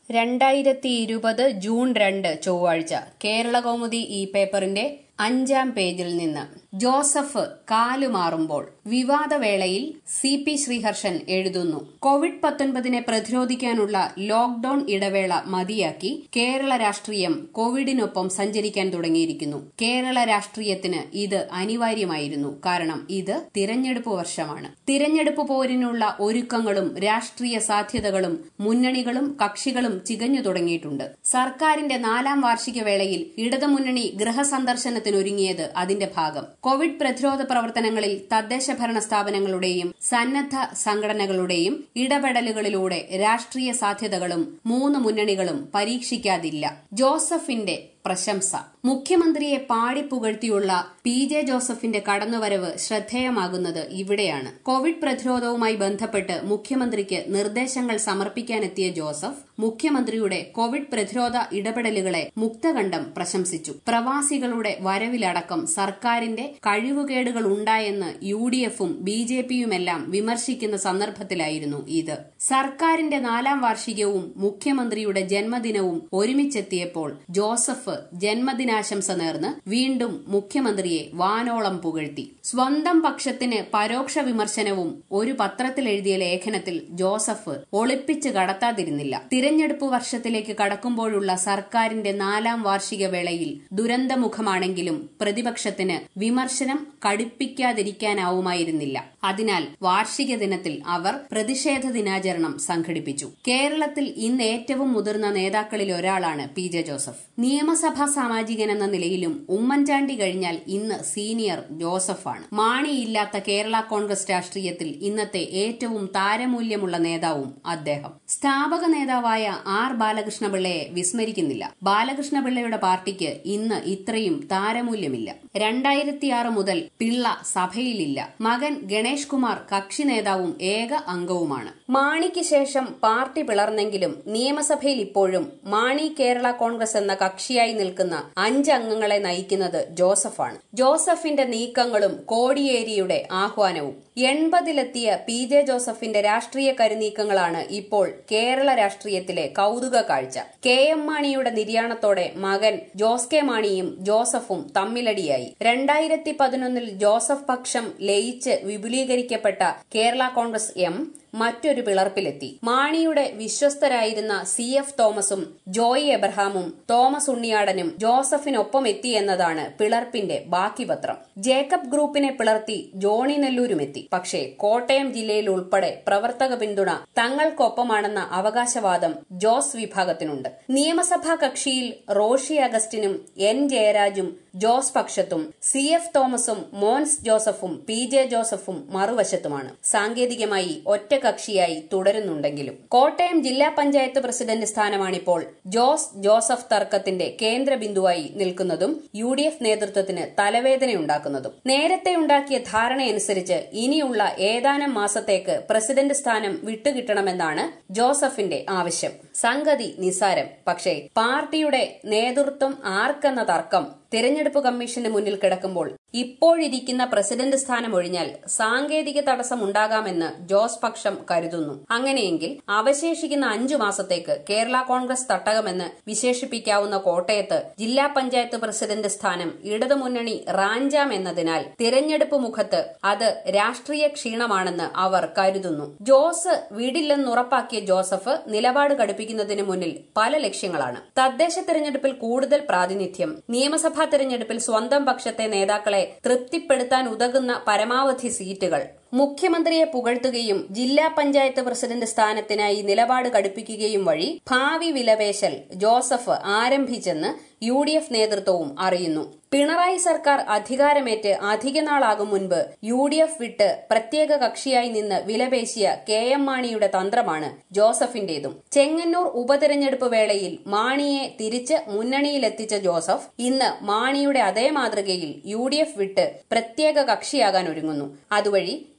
രണ്ടായിരത്തി ഇരുപത് ജൂൺ രണ്ട് ചൊവ്വാഴ്ച കേരളകൗമുദി ഈ പേപ്പറിന്റെ അഞ്ചാം പേജിൽ നിന്ന് ജോസഫ് കാലുമാറുമ്പോൾ വിവാദവേളയിൽ സി പി ശ്രീഹർഷൻ എഴുതുന്നു കോവിഡ് പത്തൊൻപതിനെ പ്രതിരോധിക്കാനുള്ള ലോക്ഡൌൺ ഇടവേള മതിയാക്കി കേരള രാഷ്ട്രീയം കോവിഡിനൊപ്പം സഞ്ചരിക്കാൻ തുടങ്ങിയിരിക്കുന്നു കേരള രാഷ്ട്രീയത്തിന് ഇത് അനിവാര്യമായിരുന്നു കാരണം ഇത് തിരഞ്ഞെടുപ്പ് വർഷമാണ് തിരഞ്ഞെടുപ്പ് പോരിനുള്ള ഒരുക്കങ്ങളും രാഷ്ട്രീയ സാധ്യതകളും മുന്നണികളും കക്ഷികളും ചികഞ്ഞു തുടങ്ങിയിട്ടുണ്ട് സർക്കാരിന്റെ നാലാം വാർഷിക വേളയിൽ ഇടതുമുന്നണി ഗൃഹസന്ദർശനത്തിനൊരുങ്ങിയത് അതിന്റെ ഭാഗം കോവിഡ് പ്രതിരോധ പ്രവർത്തനങ്ങളിൽ തദ്ദേശ ഭരണ സ്ഥാപനങ്ങളുടെയും സന്നദ്ധ സംഘടനകളുടെയും ഇടപെടലുകളിലൂടെ രാഷ്ട്രീയ സാധ്യതകളും മൂന്ന് മുന്നണികളും പരീക്ഷിക്കാതില്ല ജോസഫിന്റെ പ്രശംസ മുഖ്യമന്ത്രിയെ പാടിപ്പുകഴ്ത്തിയുള്ള പി ജെ ജോസഫിന്റെ കടന്നുവരവ് ശ്രദ്ധേയമാകുന്നത് ഇവിടെയാണ് കോവിഡ് പ്രതിരോധവുമായി ബന്ധപ്പെട്ട് മുഖ്യമന്ത്രിക്ക് നിർദ്ദേശങ്ങൾ സമർപ്പിക്കാനെത്തിയ ജോസഫ് മുഖ്യമന്ത്രിയുടെ കോവിഡ് പ്രതിരോധ ഇടപെടലുകളെ മുക്തകണ്ഠം പ്രശംസിച്ചു പ്രവാസികളുടെ വരവിലടക്കം സർക്കാരിന്റെ കഴിവുകേടുകൾ ഉണ്ടായെന്ന് യു ഡി എഫും ബി ജെ പിയുമെല്ലാം വിമർശിക്കുന്ന സന്ദർഭത്തിലായിരുന്നു ഇത് സർക്കാരിന്റെ നാലാം വാർഷികവും മുഖ്യമന്ത്രിയുടെ ജന്മദിനവും ഒരുമിച്ചെത്തിയപ്പോൾ ജോസഫ് ജന്മദിനാശംസ നേർന്ന് വീണ്ടും മുഖ്യമന്ത്രിയെ വാനോളം പുകഴ്ത്തി സ്വന്തം പക്ഷത്തിന് പരോക്ഷ വിമർശനവും ഒരു പത്രത്തിൽ എഴുതിയ ലേഖനത്തിൽ ജോസഫ് ഒളിപ്പിച്ച് കടത്താതിരുന്നില്ല തിരഞ്ഞെടുപ്പ് വർഷത്തിലേക്ക് കടക്കുമ്പോഴുള്ള സർക്കാരിന്റെ നാലാം വാർഷിക വേളയിൽ ദുരന്തമുഖമാണെങ്കിലും പ്രതിപക്ഷത്തിന് വിമർശനം കടുപ്പിക്കാതിരിക്കാനാവുമായിരുന്നില്ല അതിനാൽ വാർഷിക ദിനത്തിൽ അവർ പ്രതിഷേധ ദിനാചരണം സംഘടിപ്പിച്ചു കേരളത്തിൽ ഇന്ന് ഏറ്റവും മുതിർന്ന നേതാക്കളിൽ ഒരാളാണ് പി ജെ ജോസഫ് നിയമസഭാ സാമാജികൻ എന്ന നിലയിലും ഉമ്മൻചാണ്ടി കഴിഞ്ഞാൽ ഇന്ന് സീനിയർ ജോസഫാണ് മാണിയില്ലാത്ത കേരള കോൺഗ്രസ് രാഷ്ട്രീയത്തിൽ ഇന്നത്തെ ഏറ്റവും താരമൂല്യമുള്ള നേതാവും അദ്ദേഹം സ്ഥാപക നേതാവായ ആർ ബാലകൃഷ്ണപിള്ളയെ വിസ്മരിക്കുന്നില്ല ബാലകൃഷ്ണപിള്ളയുടെ പാർട്ടിക്ക് ഇന്ന് ഇത്രയും താരമൂല്യമില്ല രണ്ടായിരത്തിയാറ് മുതൽ പിള്ള സഭയിലില്ല മകൻ ഗണേഷ് കുമാർ കക്ഷി നേതാവും ഏക അംഗവുമാണ് മാണിക്ക് ശേഷം പാർട്ടി പിളർന്നെങ്കിലും നിയമസഭയിൽ ഇപ്പോഴും മാണി കേരള കോൺഗ്രസ് എന്ന കക്ഷിയായി നിൽക്കുന്ന അഞ്ച് അംഗങ്ങളെ നയിക്കുന്നത് ജോസഫാണ് ജോസഫിന്റെ നീക്കങ്ങളും കോടിയേരിയുടെ ആഹ്വാനവും എൺപതിലെത്തിയ പി ജെ ജോസഫിന്റെ രാഷ്ട്രീയ കരുനീക്കങ്ങളാണ് ഇപ്പോൾ കേരള രാഷ്ട്രീയത്തിലെ കൗതുക കാഴ്ച കെ എം മാണിയുടെ നിര്യാണത്തോടെ മകൻ ജോസ് കെ മാണിയും ജോസഫും തമ്മിലടിയായി രണ്ടായിരത്തി പതിനൊന്നിൽ ജോസഫ് പക്ഷം ലയിച്ച് വിപുലീകരിക്കപ്പെട്ട കേരള കോൺഗ്രസ് എം മറ്റൊരു പിളർപ്പിലെത്തി മാണിയുടെ വിശ്വസ്തരായിരുന്ന സി എഫ് തോമസും ജോയി എബ്രഹാമും തോമസ് ഉണ്ണിയാടനും ജോസഫിനൊപ്പം എത്തി എന്നതാണ് പിളർപ്പിന്റെ ബാക്കി പത്രം ജേക്കബ് ഗ്രൂപ്പിനെ പിളർത്തി ജോണി നെല്ലൂരും എത്തി പക്ഷേ കോട്ടയം ജില്ലയിൽ ഉൾപ്പെടെ പ്രവർത്തക പിന്തുണ തങ്ങൾക്കൊപ്പമാണെന്ന അവകാശവാദം ജോസ് വിഭാഗത്തിനുണ്ട് നിയമസഭാ കക്ഷിയിൽ റോഷി അഗസ്റ്റിനും എൻ ജയരാജും ജോസ് പക്ഷത്തും സി എഫ് തോമസും മോൻസ് ജോസഫും പി ജെ ജോസഫും മറുവശത്തുമാണ് സാങ്കേതികമായി ഒറ്റ കക്ഷിയായി തുടരുന്നുണ്ടെങ്കിലും കോട്ടയം ജില്ലാ പഞ്ചായത്ത് പ്രസിഡന്റ് സ്ഥാനമാണിപ്പോൾ ജോസ് ജോസഫ് തർക്കത്തിന്റെ കേന്ദ്ര ബിന്ദുവായി നിൽക്കുന്നതും യു ഡി എഫ് നേതൃത്വത്തിന് തലവേദനയുണ്ടാക്കുന്നതും നേരത്തെ ഉണ്ടാക്കിയ ധാരണയനുസരിച്ച് ഇനിയുള്ള ഏതാനും മാസത്തേക്ക് പ്രസിഡന്റ് സ്ഥാനം വിട്ടുകിട്ടണമെന്നാണ് ജോസഫിന്റെ ആവശ്യം സംഗതി നിസാരം പക്ഷേ പാർട്ടിയുടെ നേതൃത്വം ആർക്കെന്ന തർക്കം തിരഞ്ഞെടുപ്പ് കമ്മീഷന് മുന്നിൽ കിടക്കുമ്പോൾ ഇപ്പോഴിരിക്കുന്ന പ്രസിഡന്റ് സ്ഥാനം ഒഴിഞ്ഞാൽ സാങ്കേതിക തടസ്സം ഉണ്ടാകാമെന്ന് ജോസ് പക്ഷം കരുതുന്നു അങ്ങനെയെങ്കിൽ അവശേഷിക്കുന്ന അഞ്ചു മാസത്തേക്ക് കേരള കോൺഗ്രസ് തട്ടകമെന്ന് വിശേഷിപ്പിക്കാവുന്ന കോട്ടയത്ത് ജില്ലാ പഞ്ചായത്ത് പ്രസിഡന്റ് സ്ഥാനം ഇടതുമുന്നണി റാഞ്ചാം എന്നതിനാൽ തിരഞ്ഞെടുപ്പ് മുഖത്ത് അത് രാഷ്ട്രീയ ക്ഷീണമാണെന്ന് അവർ കരുതുന്നു ജോസ് വിടില്ലെന്നുറപ്പാക്കിയ ജോസഫ് നിലപാട് കടുപ്പിക്കുന്നതിന് മുന്നിൽ പല ലക്ഷ്യങ്ങളാണ് തദ്ദേശ തെരഞ്ഞെടുപ്പിൽ കൂടുതൽ പ്രാതിനിധ്യം നിയമസഭാ തെരഞ്ഞെടുപ്പിൽ സ്വന്തം പക്ഷത്തെ നേതാക്കളെ തൃപ്തിപ്പെടുത്താൻ ഉതകുന്ന പരമാവധി സീറ്റുകൾ മുഖ്യമന്ത്രിയെ പുകഴ്ത്തുകയും ജില്ലാ പഞ്ചായത്ത് പ്രസിഡന്റ് സ്ഥാനത്തിനായി നിലപാട് കടുപ്പിക്കുകയും വഴി ഭാവി വിലപേശൽ ജോസഫ് ആരംഭിച്ചെന്ന് യു ഡി എഫ് നേതൃത്വവും അറിയുന്നു പിണറായി സർക്കാർ അധികാരമേറ്റ് അധികനാളാകും മുൻപ് യു ഡി എഫ് വിട്ട് പ്രത്യേക കക്ഷിയായി നിന്ന് വിലപേശിയ കെ എം മാണിയുടെ തന്ത്രമാണ് ജോസഫിന്റേതും ചെങ്ങന്നൂർ ഉപതെരഞ്ഞെടുപ്പ് വേളയിൽ മാണിയെ തിരിച്ച് മുന്നണിയിലെത്തിച്ച ജോസഫ് ഇന്ന് മാണിയുടെ അതേ മാതൃകയിൽ യു ഡി എഫ് വിട്ട് പ്രത്യേക കക്ഷിയാകാൻ ഒരുങ്ങുന്നു അതുവഴി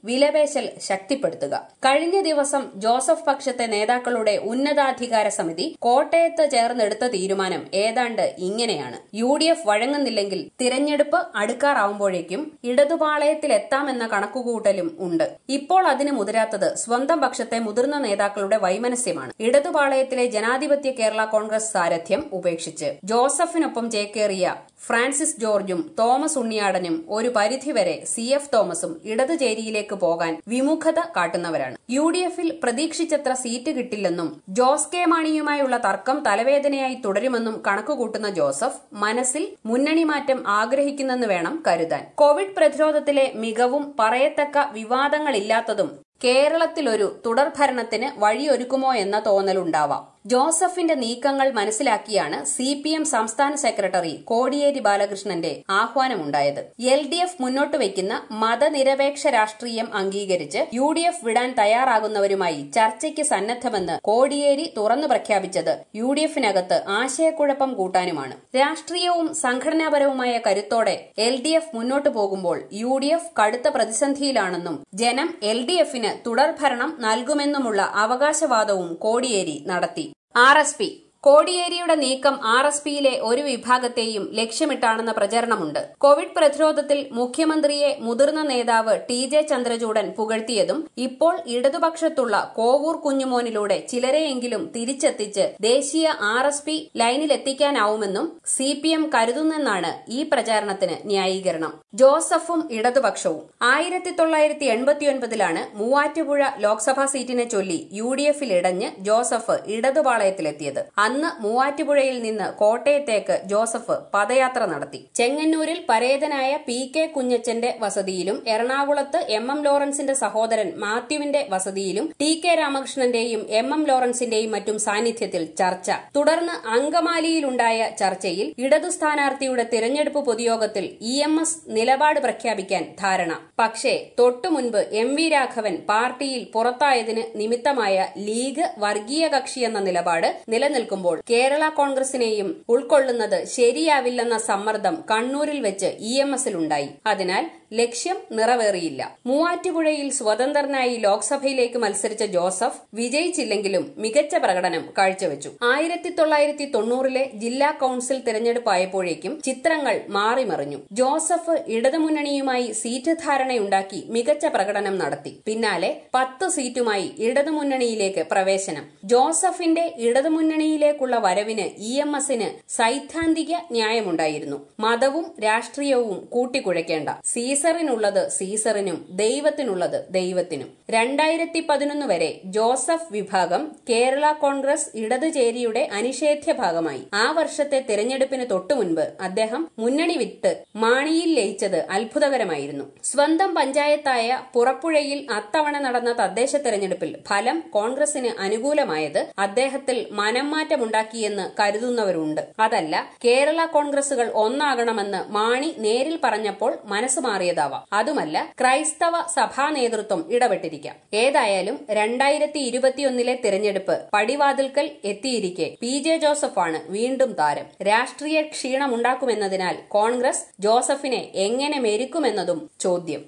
വിലപേശൽ ശക്തിപ്പെടുത്തുക കഴിഞ്ഞ ദിവസം ജോസഫ് പക്ഷത്തെ നേതാക്കളുടെ ഉന്നതാധികാര സമിതി കോട്ടയത്ത് ചേർന്നെടുത്ത തീരുമാനം ഏതാണ്ട് ഇങ്ങനെയാണ് യു ഡി എഫ് വഴങ്ങുന്നില്ലെങ്കിൽ തിരഞ്ഞെടുപ്പ് അടുക്കാറാവുമ്പോഴേക്കും ഇടതുപാളയത്തിലെത്താമെന്ന കണക്കുകൂട്ടലും ഉണ്ട് ഇപ്പോൾ അതിന് മുതിരാത്തത് സ്വന്തം പക്ഷത്തെ മുതിർന്ന നേതാക്കളുടെ വൈമനസ്യമാണ് ഇടതുപാളയത്തിലെ ജനാധിപത്യ കേരള കോൺഗ്രസ് സാരഥ്യം ഉപേക്ഷിച്ച് ജോസഫിനൊപ്പം ചേക്കേറിയ ഫ്രാൻസിസ് ജോർജും തോമസ് ഉണ്ണിയാടനും ഒരു പരിധിവരെ സി എഫ് തോമസും ഇടതുചേരിയിലേക്ക് പോകാൻ വിമുഖത കാട്ടുന്നവരാണ് യു ഡി എഫിൽ പ്രതീക്ഷിച്ചത്ര സീറ്റ് കിട്ടില്ലെന്നും ജോസ് കെ മാണിയുമായുള്ള തർക്കം തലവേദനയായി തുടരുമെന്നും കണക്കുകൂട്ടുന്ന ജോസഫ് മനസ്സിൽ മുന്നണി മാറ്റം ആഗ്രഹിക്കുന്നെന്ന് വേണം കരുതാൻ കോവിഡ് പ്രതിരോധത്തിലെ മികവും പറയത്തക്ക വിവാദങ്ങളില്ലാത്തതും കേരളത്തിലൊരു തുടർഭരണത്തിന് വഴിയൊരുക്കുമോ എന്ന തോന്നലുണ്ടാവാം ജോസഫിന്റെ നീക്കങ്ങൾ മനസ്സിലാക്കിയാണ് സി പി എം സംസ്ഥാന സെക്രട്ടറി കോടിയേരി ബാലകൃഷ്ണന്റെ ആഹ്വാനമുണ്ടായത് എൽ ഡി എഫ് മുന്നോട്ട് വയ്ക്കുന്ന മതനിരപേക്ഷ രാഷ്ട്രീയം അംഗീകരിച്ച് യു ഡി എഫ് വിടാൻ തയ്യാറാകുന്നവരുമായി ചർച്ചയ്ക്ക് സന്നദ്ധമെന്ന് കോടിയേരി തുറന്നു പ്രഖ്യാപിച്ചത് യു ഡി എഫിനകത്ത് ആശയക്കുഴപ്പം കൂട്ടാനുമാണ് രാഷ്ട്രീയവും സംഘടനാപരവുമായ കരുത്തോടെ എൽ ഡി എഫ് മുന്നോട്ടു പോകുമ്പോൾ യു ഡി എഫ് കടുത്ത പ്രതിസന്ധിയിലാണെന്നും ജനം എൽ ഡി എഫിന് തുടർഭരണം നൽകുമെന്നുമുള്ള അവകാശവാദവും കോടിയേരി നടത്തി ആർ എസ് പി കോടിയേരിയുടെ നീക്കം ആർ എസ് പിയിലെ ഒരു വിഭാഗത്തെയും ലക്ഷ്യമിട്ടാണെന്ന പ്രചരണമുണ്ട് കോവിഡ് പ്രതിരോധത്തിൽ മുഖ്യമന്ത്രിയെ മുതിർന്ന നേതാവ് ടി ജെ ചന്ദ്രചൂഡൻ പുകഴ്ത്തിയതും ഇപ്പോൾ ഇടതുപക്ഷത്തുള്ള കോവൂർ കുഞ്ഞുമോനിലൂടെ ചിലരെയെങ്കിലും തിരിച്ചെത്തിച്ച് ദേശീയ ആർ എസ് പി ലൈനിലെത്തിക്കാനാവുമെന്നും സി പി എം കരുതുന്നെന്നാണ് ഈ പ്രചാരണത്തിന് ന്യായീകരണം ജോസഫും ഇടതുപക്ഷവും ആയിരത്തി തൊള്ളായിരത്തി എൺപത്തിയൊൻപതിലാണ് മൂവാറ്റുപുഴ ലോക്സഭാ സീറ്റിനെ ചൊല്ലി യു ഡി എഫിൽ ഇടഞ്ഞ് ജോസഫ് ഇടതുപാളയത്തിലെത്തിയത് അന്ന് മൂവാറ്റുപുഴയിൽ നിന്ന് കോട്ടയത്തേക്ക് ജോസഫ് പദയാത്ര നടത്തി ചെങ്ങന്നൂരിൽ പരേതനായ പി കെ കുഞ്ഞച്ചന്റെ വസതിയിലും എറണാകുളത്ത് എം എം ലോറൻസിന്റെ സഹോദരൻ മാത്യുവിന്റെ വസതിയിലും ടി കെ രാമകൃഷ്ണന്റെയും എം എം ലോറൻസിന്റെയും മറ്റും സാന്നിധ്യത്തിൽ ചർച്ച തുടർന്ന് അങ്കമാലിയിലുണ്ടായ ചർച്ചയിൽ ഇടതു സ്ഥാനാർത്ഥിയുടെ തിരഞ്ഞെടുപ്പ് പൊതുയോഗത്തിൽ ഇ എം എസ് നിലപാട് പ്രഖ്യാപിക്കാൻ ധാരണ പക്ഷേ തൊട്ടുമുൻപ് എം വി രാഘവൻ പാർട്ടിയിൽ പുറത്തായതിന് നിമിത്തമായ ലീഗ് വർഗീയ കക്ഷിയെന്ന നിലപാട് നിലനിൽക്കുമ്പോൾ കേരള കോൺഗ്രസിനെയും ഉൾക്കൊള്ളുന്നത് ശരിയാവില്ലെന്ന സമ്മർദ്ദം കണ്ണൂരിൽ വെച്ച് ഇ എം എസിലുണ്ടായി അതിനാൽ ലക്ഷ്യം നിറവേറിയില്ല മൂവാറ്റുപുഴയിൽ സ്വതന്ത്രനായി ലോക്സഭയിലേക്ക് മത്സരിച്ച ജോസഫ് വിജയിച്ചില്ലെങ്കിലും മികച്ച പ്രകടനം കാഴ്ചവെച്ചു ആയിരത്തി തൊള്ളായിരത്തി തൊണ്ണൂറിലെ ജില്ലാ കൌൺസിൽ തിരഞ്ഞെടുപ്പായപ്പോഴേക്കും ചിത്രങ്ങൾ മാറിമറിഞ്ഞു ജോസഫ് ഇടതുമുന്നണിയുമായി സീറ്റ് ധാരണയുണ്ടാക്കി മികച്ച പ്രകടനം നടത്തി പിന്നാലെ പത്ത് സീറ്റുമായി ഇടതുമുന്നണിയിലേക്ക് പ്രവേശനം ജോസഫിന്റെ ഇടതുമുന്നണിയിലേക്കുള്ള വരവിന് ഇ എം എസിന് സൈദ്ധാന്തിക ന്യായമുണ്ടായിരുന്നു മതവും രാഷ്ട്രീയവും കൂട്ടിക്കുഴയ്ക്കേണ്ട സീസറിനുള്ളത് സീസറിനും ദൈവത്തിനുള്ളത് ദൈവത്തിനും രണ്ടായിരത്തി പതിനൊന്ന് വരെ ജോസഫ് വിഭാഗം കേരള കോൺഗ്രസ് ഇടതുചേരിയുടെ അനിഷേധ്യ ഭാഗമായി ആ വർഷത്തെ തിരഞ്ഞെടുപ്പിന് തൊട്ടുമുൻപ് അദ്ദേഹം മുന്നണി വിട്ട് മാണിയിൽ ലയിച്ചത് അത്ഭുതകരമായിരുന്നു സ്വന്തം പഞ്ചായത്തായ പുറപ്പുഴയിൽ അത്തവണ നടന്ന തദ്ദേശ തെരഞ്ഞെടുപ്പിൽ ഫലം കോൺഗ്രസിന് അനുകൂലമായത് അദ്ദേഹത്തിൽ മനംമാറ്റമുണ്ടാക്കിയെന്ന് കരുതുന്നവരുണ്ട് അതല്ല കേരള കോൺഗ്രസുകൾ ഒന്നാകണമെന്ന് മാണി നേരിൽ പറഞ്ഞപ്പോൾ മനസ്സ് മാറിയതാവാം അതുമല്ല ക്രൈസ്തവ സഭാ നേതൃത്വം ഇടപെട്ടിരിക്കാം ഏതായാലും രണ്ടായിരത്തി ഇരുപത്തിയൊന്നിലെ തിരഞ്ഞെടുപ്പ് പടിവാതിൽക്കൽ എത്തിയിരിക്കെ പി ജെ ജോസഫാണ് വീണ്ടും താരം രാഷ്ട്രീയ ക്ഷീണമുണ്ടാക്കുമെന്നതിനാൽ കോൺഗ്രസ് ജോസഫിനെ എങ്ങനെ മെരുക്കുമെന്നതും ചോദ്യം